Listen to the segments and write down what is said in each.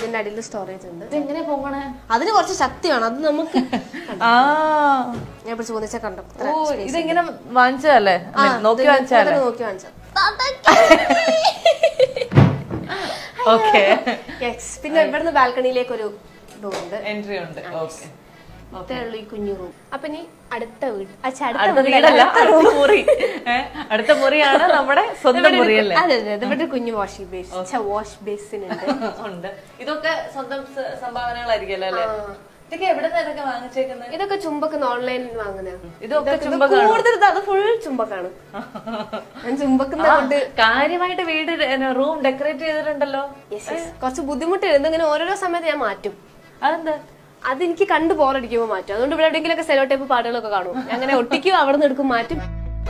ഇതിന്റെ അടിയിൽ സ്റ്റോറേജ് ഉണ്ട് എങ്ങനെ പോകണേ അതിന് കുറച്ച് ശക്തി വേണം അത് നമുക്ക് ആ ഞാൻ പിടിച്ച് പൊന്നിച്ച കണ്ടു ഓ ഇതെങ്ങനെ വാങ്ങിച്ചതല്ലേ I mean, നോക്കി വാങ്ങിച്ചതല്ലേ നോക്കി വാങ്ങിച്ചത് ഓക്കെ യെസ് പിന്നെ ഇവിടുന്ന് ബാൽക്കണിയിലേക്ക് ഒരു ഡോർ ഉണ്ട് എൻട്രി ഉണ്ട് ഓക്കെ ഇത്രേ ഉള്ളൂ ഈ കുഞ്ഞു റൂം അപ്പൊ ഇനി അടുത്ത വീട് അച്ഛാ അടുത്ത അടുത്ത വീടല്ല അടുത്ത മുറി ഏ, അടുത്ത മുറിയാണ് നമ്മുടെ സ്വന്തം മുറി അല്ലേ അതെ അതെ അതെ ഇവിടെ ഒരു കുഞ്ഞു വാഷിംഗ് ബേസിൻ വാഷ് ബേസിൻ ഉണ്ട് ഉണ്ട് ഇതൊക്കെ സ്വന്തം സ- സംഭാവനകളായിരിക്കുമല്ലോ അല്ലേ ഇതൊക്കെ എവിടെ നിന്നൊക്കെ വാങ്ങിച്ചേക്കുന്നത് ഇതൊക്കെ ചുമ്പൊക്കെ ഓൺലൈനിൽ വാങ്ങുന്നതാണ് ഇതൊക്കെ ഇത് ചുമ്പക്കാണോ? കൂടുതൽ ഇത് അത് ഫുൾ ചുമ്പക്കാണ് ഞാൻ ചുമ്പക്കുന്ന കൊണ്ട് കാര്യമായിട്ട് വീട് റൂം ഡെക്കറേറ്റ് ചെയ്തിട്ടുണ്ടല്ലോ yes, yes. കുറച്ച് ബുദ്ധിമുട്ടായിരുന്നു ഇങ്ങനെ ഓരോരോ സമയത്ത് ഞാൻ മാറ്റും അതെന്താ അതെനിക്ക് കണ്ടു ബോറടിക്കുമ്പോൾ മാറ്റും അതുകൊണ്ട് ഇവിടെ എവിടെയെങ്കിലൊക്കെ സെലോ ടൈപ്പ് പാട്ടുകളൊക്കെ കാണും അങ്ങനെ ഒട്ടിക്കും അവിടെ നിന്ന് എടുക്കും മാറ്റും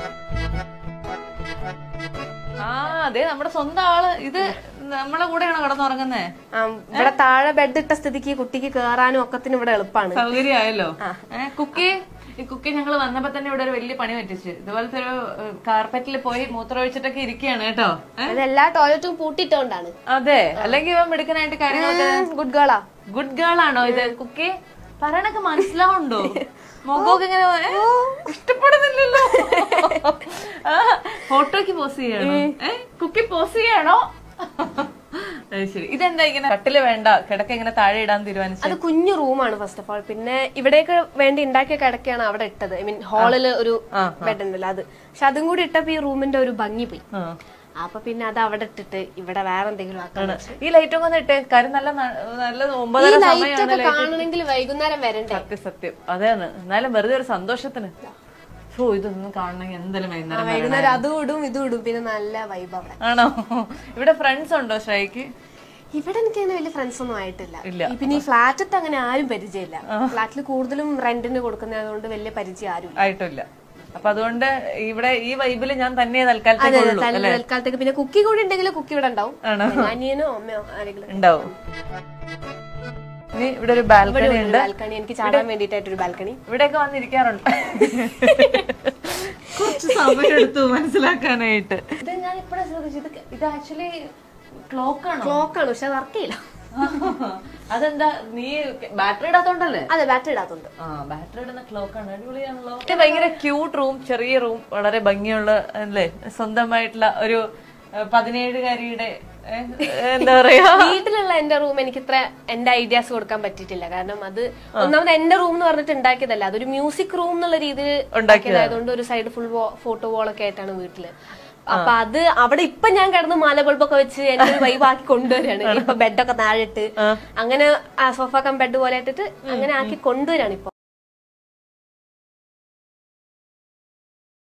ആ അതെ നമ്മുടെ സ്വന്തം ആള് ഇത് നമ്മളെ കൂടെയാണോ കിടന്നുറങ്ങുന്നേ ആ, ഇവിടെ താഴെ ബെഡ് ഇട്ട സ്ഥിതിക്ക് കുട്ടിക്ക് കേറാനും ഒക്കത്തിനും ഇവിടെ എളുപ്പമാണ് സൗകര്യമായല്ലോ ഏ, കുക്കി ഈ കുക്കി ഞങ്ങൾ വന്നപ്പോ തന്നെ ഇവിടെ ഒരു വലിയ പണി പറ്റിച്ച് ഇതുപോലത്തെ ഒരു കാർപ്പറ്റിൽ പോയി മൂത്രമൊഴിച്ചിട്ടൊക്കെ ഇരിക്കുകയാണ് കേട്ടോ ഏ? അത് എല്ലാ ടോയ്ലറ്റും പൂട്ടിയിട്ടോണ്ടാണ് അതെ അല്ലെങ്കിൽ ഇവൻ മിടുക്കനായിട്ട് കാര്യങ്ങളൊക്കെ ഗുഡ് ഗേളാ ഗുഡ് ഗേൾ ആണോ ഇത് കുക്കി പറയണൊക്കെ മനസ്സിലാവുണ്ടോ മുഖമൊക്കെ ഇങ്ങനെ ഏ, ഇഷ്ടപ്പെടുന്നില്ലല്ലോ ആ, ഫോട്ടോയ്ക്ക് പോസ് ചെയ്യണോ ഏ കുക്കി പോസ് ചെയ്യണോ അത് ശരി ഇതെന്താ ഇങ്ങനെ കട്ടില് വേണ്ട കിടക്ക ഇങ്ങനെ താഴെ ഇടാൻ തീരുമാനിച്ചു അത് കുഞ്ഞു റൂമാണ് ഫസ്റ്റ് ഓഫ് ഓൾ പിന്നെ ഇവിടേക്ക് വേണ്ടി ഉണ്ടാക്കിയ കിടക്കയാണ് അവിടെ ഇട്ടത് ഐ മീൻ ഹാളില് ഒരു ബെഡ് ഉണ്ടല്ലോ അത് പക്ഷെ അതും കൂടി ഇട്ടപ്പോ ഈ റൂമിന്റെ ഒരു ഭംഗി പോയി അപ്പൊ പിന്നെ അത് അവിടെ ഇട്ടിട്ട് ഇവിടെ വേറെ എന്തെങ്കിലും ആക്കണം ഈ ലൈറ്റൊക്കെ ഒന്ന് ഇട്ടേ കാര്യം നല്ല ന- നല്ല ഈ ഒമ്പതര ലൈറ്റ് സമയമാണ് ഒക്കെ കാണണമെങ്കിൽ വൈകുന്നേരം വരണ്ടേ സത്യം സത്യം അതാണ് എന്നാലും വെറുതെ ഒരു സന്തോഷത്തിന് ഓ ഇതൊന്നും കാണണമെങ്കിൽ എന്തായാലും ആ, വൈകുന്നേരം വരണം. വൈകുന്നേരം അതും ഇടും ഇതും ഇടും പിന്നെ നല്ല വൈബ് അവിടെ ആണോ ഇവിടെ ഫ്രണ്ട്സ് ഉണ്ടോ ശ്രൈക്ക് ഇവിടെ എനിക്ക് അങ്ങനെ വലിയ ഫ്രണ്ട്സ് ഒന്നും ആയിട്ടില്ല ഇല്ല. ഈ പിന്നെ ഈ ഫ്ലാറ്റത്ത് അങ്ങനെ ആരും പരിചയമില്ല ഫ്ലാറ്റിൽ കൂടുതലും റെന്റിന് കൊടുക്കുന്നതുകൊണ്ട് വലിയ പരിചയം ആരും ഇല്ല. ആയിട്ടില്ല അപ്പൊ അതുകൊണ്ട് ഇവിടെ ഈ വൈബില് ഞാൻ തന്നെ അതെ തൽക്കാലത്തേക്ക് അതെ ഉള്ളൂ തല- തൽക്കാലത്തേക്ക് പിന്നെ കുക്കി കൂടി ഉണ്ടെങ്കിൽ കുക്കി ഇവിടെ ഉണ്ടാവും ആണോ? പിന്നെ അനിയനോ അമ്മയോ ആരെങ്കിലും ഉണ്ടാവും ഇനി ഇവിടെ ഒരു ബാൽക്കണി ഉണ്ട് ബാൽക്കണി എനിക്ക് ചാടാൻ വേണ്ടിയിട്ടായിട്ടൊരു ബാൽക്കണി ഇവിടെയൊക്കെ വന്നിരിക്കാറുണ്ട് കുറച്ച് സമയം എടുത്തു മനസ്സിലാക്കാനായിട്ട് ഇത് ഞാൻ ഇപ്പഴാ ശ്രദ്ധിച്ചു ഇത് ഇത് ആക്ച്വലി ക്ലോക്ക് ആണോ ക്ലോക്കാണ് പക്ഷെ അത് വർക്ക് ചെയ്യില്ല അതെന്താ നീ ബാറ്ററി ഇടാത്തോണ്ടല്ലേ അതെ ബാറ്ററി ഇടാത്തുണ്ട് ആ ബാറ്ററി ഇടുന്ന ക്ലോക്ക് ആണ് അടിപൊളിയാണല്ലോ ഇത് ഭയങ്കര ക്യൂട്ട് റൂം ചെറിയ റൂം വളരെ ഭംഗിയുള്ള അല്ലേ സ്വന്തമായിട്ടുള്ള ഒരു ഏഹ്, പതിനേഴുകാരിയുടെ ഏഹ്, എന്താ പറയാ വീട്ടിലുള്ള എന്റെ റൂം എനിക്ക് ഇത്ര എന്റെ ഐഡിയാസ് കൊടുക്കാൻ പറ്റിയിട്ടില്ല കാരണം അത് ഒന്നാമത് എന്റെ റൂം എന്ന് പറഞ്ഞിട്ട് ഉണ്ടാക്കിയതല്ല അതൊരു മ്യൂസിക് റൂം എന്നുള്ള രീതിയിൽ ഉണ്ടാക്കിയതായതുകൊണ്ട് ഒരു സൈഡ് ഫുൾ ഫോട്ടോ വോളൊക്കെ ആയിട്ടാണ് വീട്ടില് അപ്പൊ അത് അവിടെ ഇപ്പൊ ഞാൻ കിടന്ന് മാല ബൾബൊക്കെ വെച്ച് എന്റെ ഒരു വൈബ് ആക്കി കൊണ്ടുവരാണ് ഇപ്പൊ ബെഡൊക്കെ താഴെ ഇട്ട് അങ്ങനെ സോഫ കം ബെഡ് പോലെ ഇട്ടിട്ട് അങ്ങനെ ആക്കി കൊണ്ടുവരാണ് ഇപ്പൊ